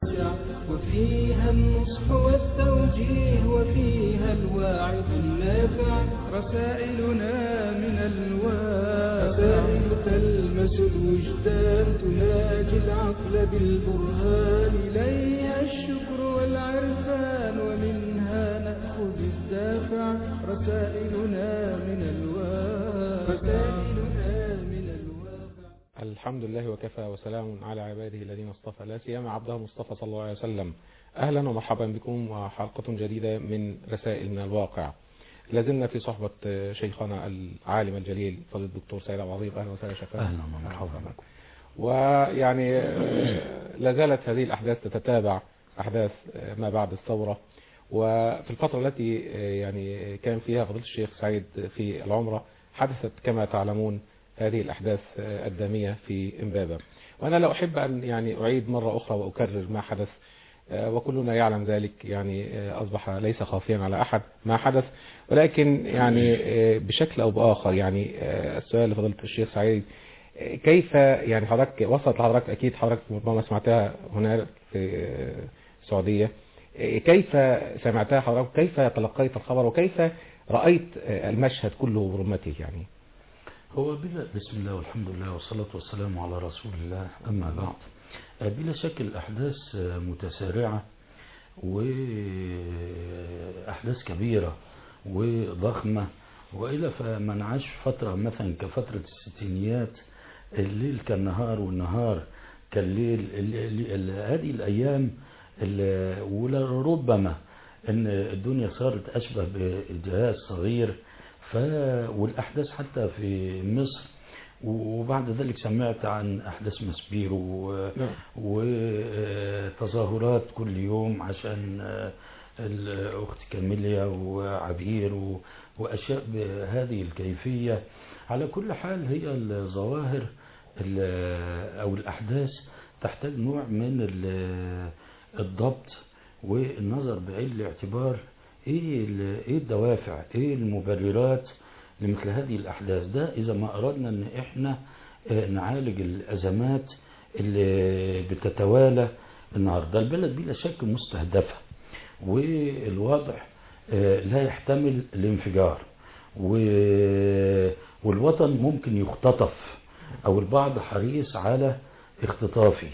وفيها النصح والتوجيه وفيها الواعظ النافع رسائلنا من الواقع رسائل تلمس الوجدان تناجي العقل بالبرهان إليها الشكر والعرفان ومنها نأخذ الدافع رسائلنا من الواقع رسائلنا من الواقع الحمد لله وكفى وسلام على عباده الذين اصطفى لا سيما عبده المصطفى صلى الله عليه وسلم اهلا ومرحبا بكم وحلقة جديدة من رسائل من الواقع لازلنا في صحبة شيخنا العالم الجليل فضيلة الدكتور سيد عبد العظيم اهلا وسهلا شكرا اهلا ومرحبا بكم ويعني لا زالت هذه الاحداث تتتابع احداث ما بعد الثورة وفي الفترة التي يعني كان فيها فضيلة الشيخ سعيد في العمرة حدثت كما تعلمون هذه الأحداث الدامية في إمبابة وأنا لا أحب أن يعني أعيد مرة أخرى وأكرر ما حدث وكلنا يعلم ذلك يعني أصبح ليس خافيا على أحد ما حدث ولكن يعني بشكل أو بآخر يعني السؤال لفضيلة الشيخ سعيد كيف يعني حضرتك وصلت لحضرتك أكيد حضرتك ربما سمعتها هنا في السعودية كيف سمعتها حضرتك كيف تلقيت الخبر وكيف رأيت المشهد كله برمته يعني هو بلا بسم الله والحمد لله والصلاة والسلام على رسول الله أما بعد بلا شك الأحداث متسارعة وأحداث كبيرة وضخمة وإلا فمن عاش فترة مثلا كفترة الستينيات الليل كالنهار والنهار كالليل هذه الأيام ولربما أن الدنيا صارت أشبه بجهاز صغير ف والأحداث حتى في مصر وبعد ذلك سمعت عن أحداث مسبير و... وتظاهرات كل يوم عشان الأخت كاميليا وعبير و... وأشياء بهذه الكيفية على كل حال هي الظواهر أو الأحداث تحتاج نوع من الضبط والنظر بعين الاعتبار ايه ايه الدوافع ايه المبررات لمثل هذه الاحداث ده اذا ما اردنا ان احنا نعالج الازمات اللي بتتوالى النهارده البلد بلا شك مستهدفه والواضح لا يحتمل الانفجار والوطن ممكن يختطف او البعض حريص على اختطافه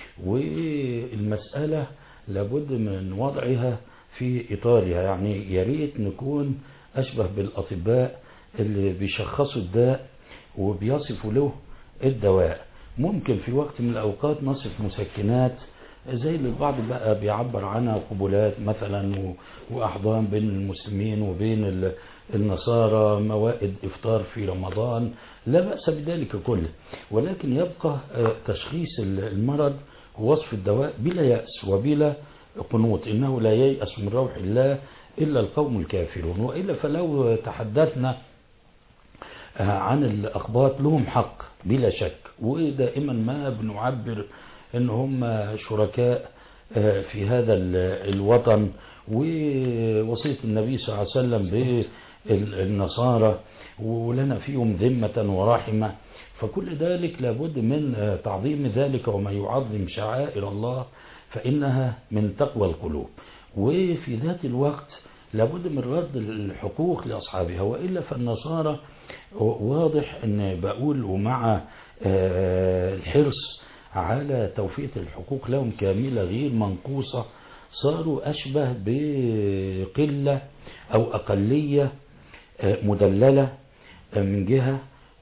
والمساله لابد من وضعها في إطارها يعني يا ريت نكون أشبه بالأطباء اللي بيشخصوا الداء وبيصفوا له الدواء ممكن في وقت من الأوقات نصف مسكنات زي اللي البعض بقى بيعبر عنها قبلات مثلا وأحضان بين المسلمين وبين النصارى موائد إفطار في رمضان لا بأس بذلك كله ولكن يبقى تشخيص المرض ووصف الدواء بلا يأس وبلا قنوط إنه لا ييأس من روح الله إلا القوم الكافرون وإلا فلو تحدثنا عن الأخبار لهم حق بلا شك ودائما ما بنعبر إن هم شركاء في هذا الوطن ووصية النبي صلى الله عليه وسلم بالنصارى ولنا فيهم ذمة ورحمة فكل ذلك لابد من تعظيم ذلك وما يعظم شعائر الله فإنها من تقوى القلوب وفي ذات الوقت لابد من رد الحقوق لأصحابها وإلا فالنصارى واضح أن بقول ومع الحرص على توفية الحقوق لهم كاملة غير منقوصة صاروا أشبه بقلة أو أقلية مدللة من جهة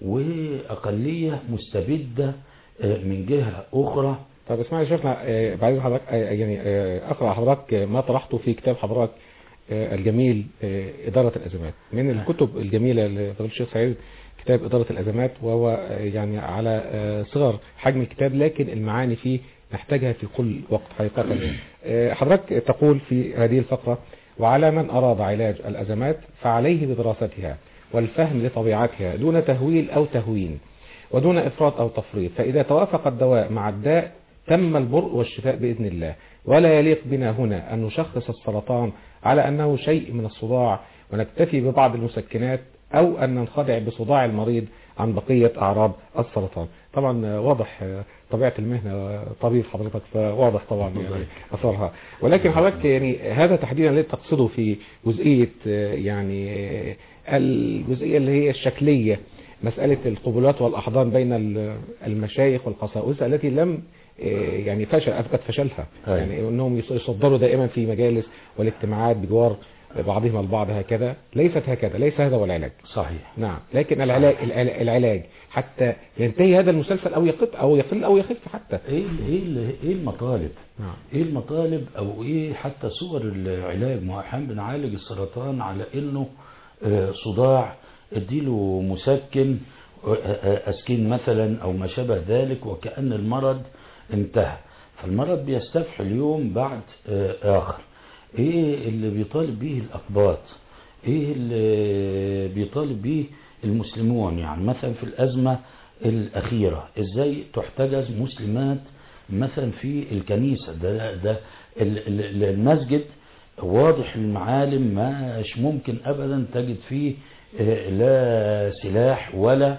وأقلية مستبدة من جهة أخرى طب اسمعي شيخنا بعد حضرتك يعني اقرا حضرتك ما طرحته في كتاب حضرتك الجميل إدارة الأزمات من الكتب الجميلة لفضيلة الشيخ سعيد كتاب إدارة الأزمات وهو يعني على صغر حجم الكتاب لكن المعاني فيه نحتاجها في كل وقت حقيقة حضرتك تقول في هذه الفقرة وعلى من أراد علاج الأزمات فعليه بدراستها والفهم لطبيعتها دون تهويل أو تهوين ودون إفراط أو تفريط فإذا توافق الدواء مع الداء تم البرء والشفاء بإذن الله ولا يليق بنا هنا أن نشخص السرطان على أنه شيء من الصداع ونكتفي ببعض المسكنات أو أن ننخدع بصداع المريض عن بقية أعراض السرطان طبعا آه، واضح آه، طبيعة المهنة آه، طبيب حضرتك فواضح طبعا يعني أثرها ولكن حضرتك يعني هذا تحديدا اللي تقصده في جزئية آه، يعني آه، الجزئية اللي هي الشكلية مسألة القبلات والأحضان بين ال- المشايخ والقساوسة التي لم آه، يعني فشل أثبت فشلها أيوة. يعني أنهم يص- يصدروا دائما في مجالس والاجتماعات بجوار بعضهم البعض هكذا ليست هكذا ليس هذا هو العلاج صحيح نعم لكن العلاج العلاج- العلاج حتى ينتهي هذا المسلسل أو يقف أو يقل أو يخف حتى ايه ال- ايه ال- ايه المطالب نعم ايه المطالب او ايه حتى صور العلاج ما هو احيانا بنعالج السرطان على انه آه، صداع اديله مسكن آه، آه، اسكين مثلا او ما شابه ذلك وكأن المرض انتهى فالمرض بيستفحل يوم بعد آه، اخر ايه اللي بيطالب به الاقباط ايه اللي بيطالب به المسلمون يعني مثلا في الازمه الاخيره ازاي تحتجز مسلمات مثلا في الكنيسة ده, ده ال- ال- المسجد واضح المعالم مش ممكن أبدا تجد فيه آه، لا سلاح ولا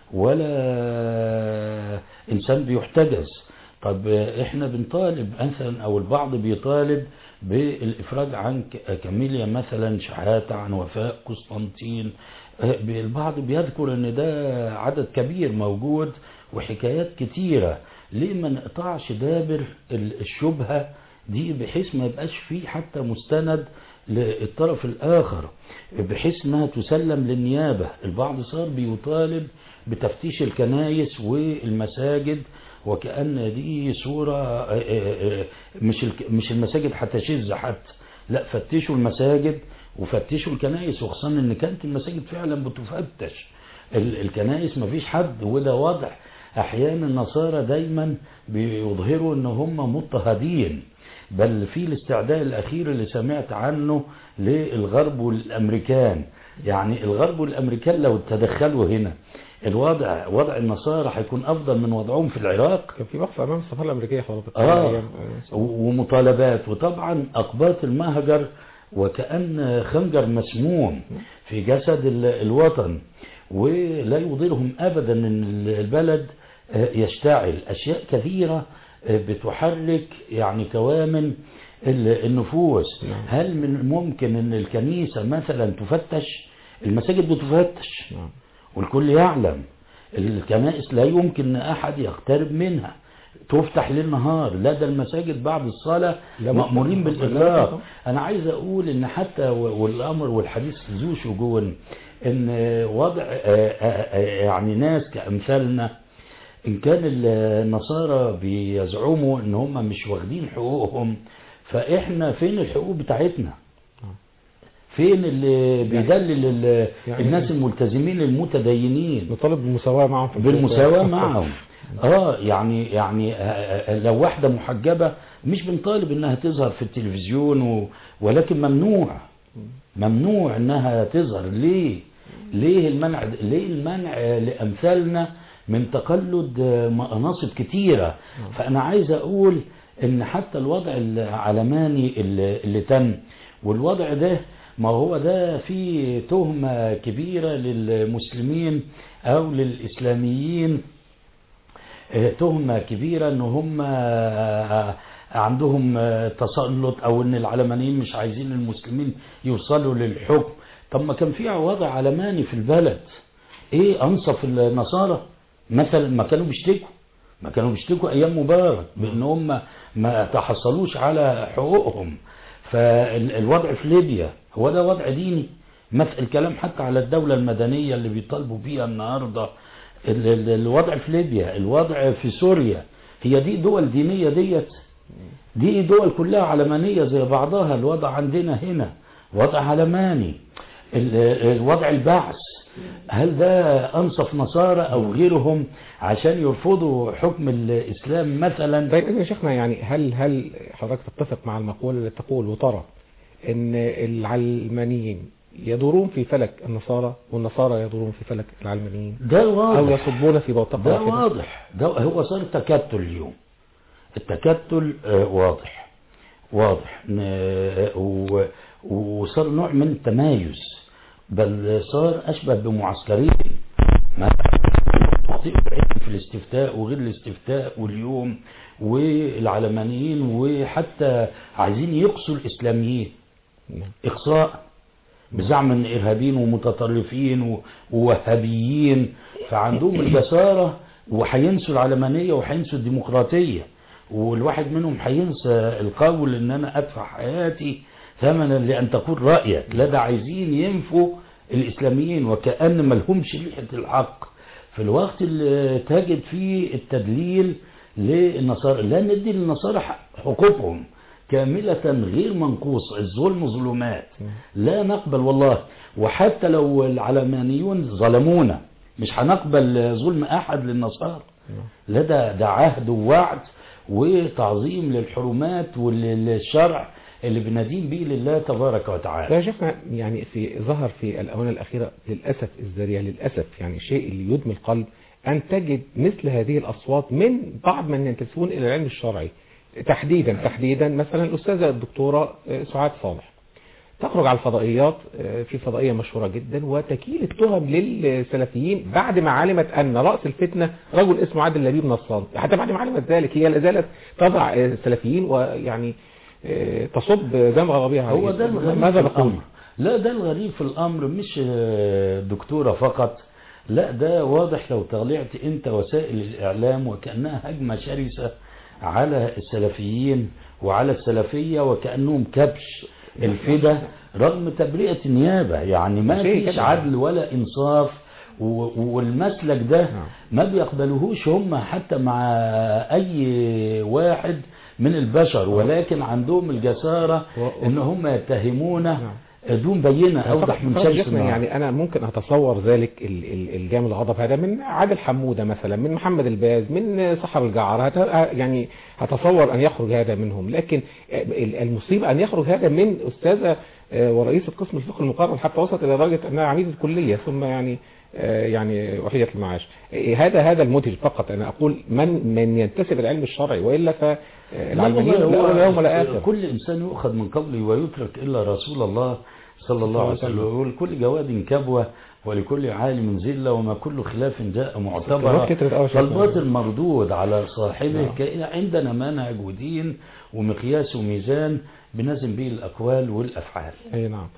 ولا إنسان بيحتجز طب آه، احنا بنطالب مثلا او البعض بيطالب بالافراج عن ك- كاميليا مثلا شحاتة عن وفاء قسطنطين آه، البعض بيذكر ان ده عدد كبير موجود وحكايات كتيرة ليه ما نقطعش دابر ال- الشبهة دي بحيث ما يبقاش فيه حتى مستند للطرف الآخر بحيث انها تسلم للنيابة البعض صار بيطالب بتفتيش الكنايس والمساجد وكأن دي صورة آه، آه، آه، مش الك- مش المساجد هتشذ حتى لا فتشوا المساجد وفتشوا الكنائس وخصوصا ان كانت المساجد فعلا بتفتش ال- الكنائس مفيش حد وده وضع احيانا النصارى دايما بيظهروا ان هم مضطهدين بل في الاستعداء الاخير اللي سمعت عنه للغرب والامريكان يعني الغرب والامريكان لو تدخلوا هنا الوضع وضع النصارى هيكون افضل من وضعهم في العراق كان في وقفة أمام السفارة الأمريكية حضرتك آه أيام- و- ومطالبات وطبعا أقباط المهجر وكأن خنجر مسموم في جسد ال- الوطن ولا يضرهم أبدا أن البلد آه، يشتعل أشياء كثيرة آه، بتحرك يعني كوامن ال- النفوس هل من الممكن أن الكنيسة مثلا تفتش المساجد بتفتش نعم. والكل يعلم الكنائس لا يمكن أن أحد يقترب منها تفتح ليل نهار لا ده المساجد بعد الصلاة لا مأمورين لا بالإغلاق طبعا. أنا عايز أقول إن حتى و- والأمر والحديث ذو شجون إن وضع آه، آه، آه، يعني ناس كأمثالنا إن كان النصارى بيزعموا إن هم مش واخدين حقوقهم فإحنا فين الحقوق بتاعتنا فين اللي بيدلل ال- يعني- الناس الملتزمين المتدينين نطالب بالمساواة معهم في بالمساواة الحقوق. معهم اه يعني يعني آه، آه، لو واحدة محجبة مش بنطالب انها تظهر في التلفزيون و... ولكن ممنوع ممنوع انها تظهر ليه ليه المنع ليه المنع آه، لامثالنا من تقلد آه، مناصب كتيرة فانا عايز اقول ان حتى الوضع العلماني اللي, اللي تم والوضع ده ما هو ده فيه تهمة كبيرة للمسلمين او للاسلاميين آه، تهمة كبيرة ان هم آه، عندهم آه، تسلط او ان العلمانيين مش عايزين المسلمين يوصلوا للحكم طب ما كان في وضع علماني في البلد ايه انصف النصارى مثلا ما كانوا بيشتكوا ما كانوا بيشتكوا ايام مبارك بان هم ما تحصلوش على حقوقهم فالوضع في ليبيا هو ده وضع ديني مثل الكلام حتى على الدولة المدنية اللي بيطالبوا بيها النهاردة ال- ال- الوضع في ليبيا الوضع في سوريا هي دي دول دينية ديت دي دول كلها علمانية زي بعضها الوضع عندنا هنا وضع علماني ال- الوضع البعث هل ده أنصف نصارى أو غيرهم عشان يرفضوا حكم الإسلام مثلا طيب إذن يا شيخنا يعني هل هل حضرتك تتفق مع المقولة اللي تقول وترى ان العلمانيين يدورون في فلك النصارى والنصارى يدورون في فلك العلمانيين ده او واضح يصبون في بوتقة ده واحدة واضح ده هو صار تكتل اليوم التكتل آه، واضح واضح ن- آه، و- وصار نوع من التمايز بل صار أشبه بمعسكرين ما تخطئوا العلم في الاستفتاء وغير الاستفتاء واليوم والعلمانيين وحتى عايزين يقصوا الإسلاميين نعم. إقصاء بزعم ان ارهابيين ومتطرفين و- ووهابيين فعندهم الجسارة وهينسوا العلمانية وهينسوا الديمقراطية والواحد منهم هينسى القول ان انا ادفع حياتي ثمنا لان تكون رأيك لا ده عايزين ينفوا الاسلاميين وكأن ما لهمش ريحة الحق في الوقت اللي تجد فيه التدليل للنصارى لا ندي للنصارى حق- حقوقهم كاملة غير منقوصة الظلم ظلمات لا نقبل والله وحتى لو العلمانيون ظلمونا مش هنقبل ظلم أحد للنصارى لا ده ده عهد ووعد وتعظيم للحرمات وللشرع اللي بندين به لله تبارك وتعالى لا شفنا يعني في ظهر في الآونة الأخيرة للأسف الذريع للأسف يعني الشيء اللي يدمي القلب أن تجد مثل هذه الأصوات من بعض من ينتسبون إلى العلم الشرعي تحديدا تحديدا مثلا الأستاذة الدكتورة آه، سعاد صالح تخرج على الفضائيات آه، في فضائية مشهورة جدا وتكيل التهم للسلفيين بعد ما علمت أن رأس الفتنة رجل اسمه عادل لبيب نصران حتى بعد ما علمت ذلك هي لا زالت تضع آه، السلفيين ويعني آه، تصب زمغ بها هو ده الغريب ماذا في نقول الأمر لا ده الغريب في الأمر مش آه، دكتورة فقط لا ده واضح لو طلعت انت وسائل الإعلام وكأنها هجمة شرسة على السلفيين وعلى السلفية وكأنهم كبش الفدا رغم تبرئة النيابة يعني ما شيء فيش كده. عدل ولا إنصاف و- والمسلك ده نعم. ما بيقبلوهوش هم حتى مع أي واحد من البشر ولكن عندهم الجسارة و- ان هم يتهمونه نعم. دون بينة اوضح من طبعاً شمس شيخنا النهار يعني انا ممكن اتصور ذلك ال- ال- الجامد الغضب هذا من عادل حمودة مثلا من محمد الباز من سحر الجعر هت- يعني هتصور ان يخرج هذا منهم لكن ال- المصيبة ان يخرج هذا من استاذة آه، ورئيسة قسم الفقه المقرر حتى وصلت الى درجة انها عميدة الكلية ثم يعني آه، يعني وحيدة المعاش آه، هذا هذا المنتج فقط انا اقول من من ينتسب العلم الشرعي والا فالعلمانيين لا والله لا هو أولى يوم ولا اخر كل انسان يؤخذ من قوله ويترك الا رسول الله صلى الله عليه وسلم يقول كل جواد كبوة ولكل عالم زلة وما كل خلاف جاء معتبرا كلام كترة أوي شكراً. فالباطل مردود على صاحبه نعم. كأن عندنا منهج ودين ومقياس وميزان بنزم به الأقوال والأفعال اي نعم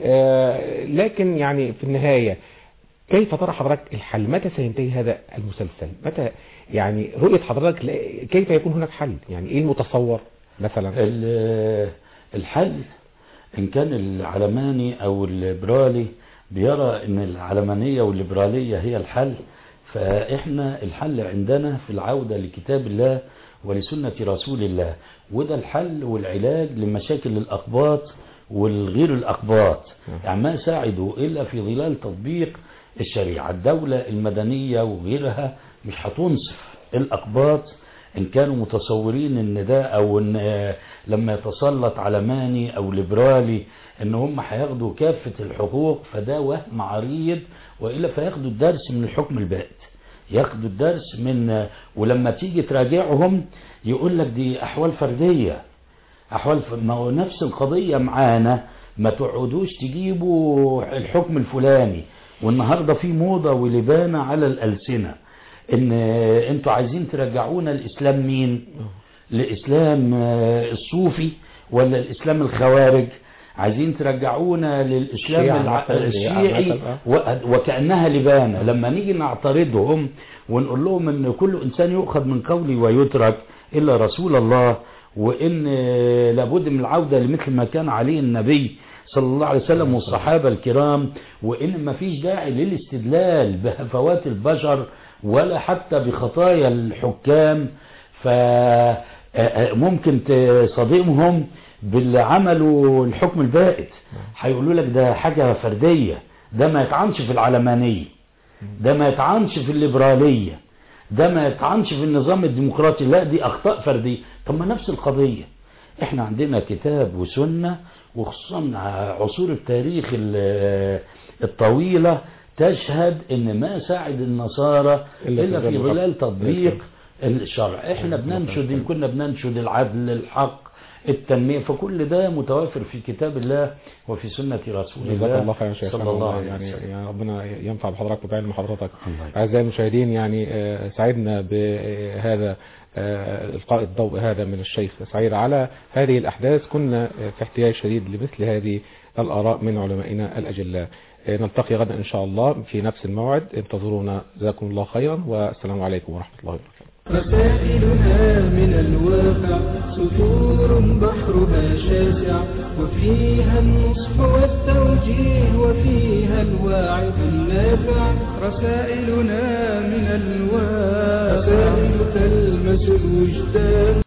آه لكن يعني في النهاية كيف ترى حضرتك الحل متى سينتهي هذا المسلسل متى يعني رؤية حضرتك ل- كيف يكون هناك حل يعني ايه المتصور مثلا ال- الحل إن كان العلماني أو الليبرالي بيرى إن العلمانية والليبرالية هي الحل فإحنا الحل عندنا في العودة لكتاب الله ولسنة رسول الله وده الحل والعلاج لمشاكل الأقباط والغير الأقباط يعني ما ساعدوا إلا في ظلال تطبيق الشريعة الدولة المدنية وغيرها مش هتنصف الأقباط إن كانوا متصورين إن ده أو إن آه، لما يتسلط علماني أو ليبرالي إن هم هياخدوا كافة الحقوق فده وهم عريض وإلا فياخدوا الدرس من الحكم البائد ياخدوا الدرس من آه، ولما تيجي تراجعهم يقول لك دي أحوال فردية أحوال ف... ما هو نفس القضية معانا ما تقعدوش تجيبوا الحكم الفلاني والنهاردة في موضة ولبانة على الألسنة إن أنتوا عايزين ترجعونا الإسلام مين الإسلام آه، الصوفي ولا الإسلام الخوارج عايزين ترجعونا للإسلام الشيعة الع... مثلاً، الشيعي مثلاً، و... وكأنها لبانة لما نيجي نعترضهم ونقول لهم ان كل انسان يؤخذ من قولي ويترك الا رسول الله وان آه، لابد من العودة لمثل ما كان عليه النبي صلى الله عليه وسلم والصحابة الكرام وان ما فيش داعي للاستدلال بهفوات البشر ولا حتى بخطايا الحكام فممكن تصادمهم باللي عملوا الحكم البائد هيقولوا لك ده حاجة فردية ده ما يطعنش في العلمانية ده ما يطعنش في الليبرالية ده ما يطعنش في النظام الديمقراطي لا دي أخطاء فردية طب ما نفس القضية احنا عندنا كتاب وسنة وخصوصا عصور التاريخ ال- الطويلة تشهد ان ما ساعد النصارى إلا في الا في ظل ظلال الحق. تطبيق الشرع احنا بننشد ان كنا بننشد العدل الحق التنمية فكل ده متوافر في كتاب الله وفي سنة رسول جزاك الله الله خير يا شيخ صلى أنا الله والله عليه يعني وسلم يعني ربنا ينفع بحضرتك وبعلم حضرتك الله يبارك. أعزائي المشاهدين يعني آه، سعدنا بهذا آه، إلقاء الضوء هذا من الشيخ سعيد على هذه الأحداث كنا آه، في احتياج شديد لمثل هذه الآراء من علمائنا الأجلاء آه، نلتقي غدا إن شاء الله في نفس الموعد انتظرونا جزاكم الله خيرا والسلام عليكم ورحمة الله وبركاته رسائلنا من الواقع سطور بحرها شاسع وفيها النصح والتوجيه وفيها الواعظ النافع رسائلنا من الواقع رسائل تلمس الوجدان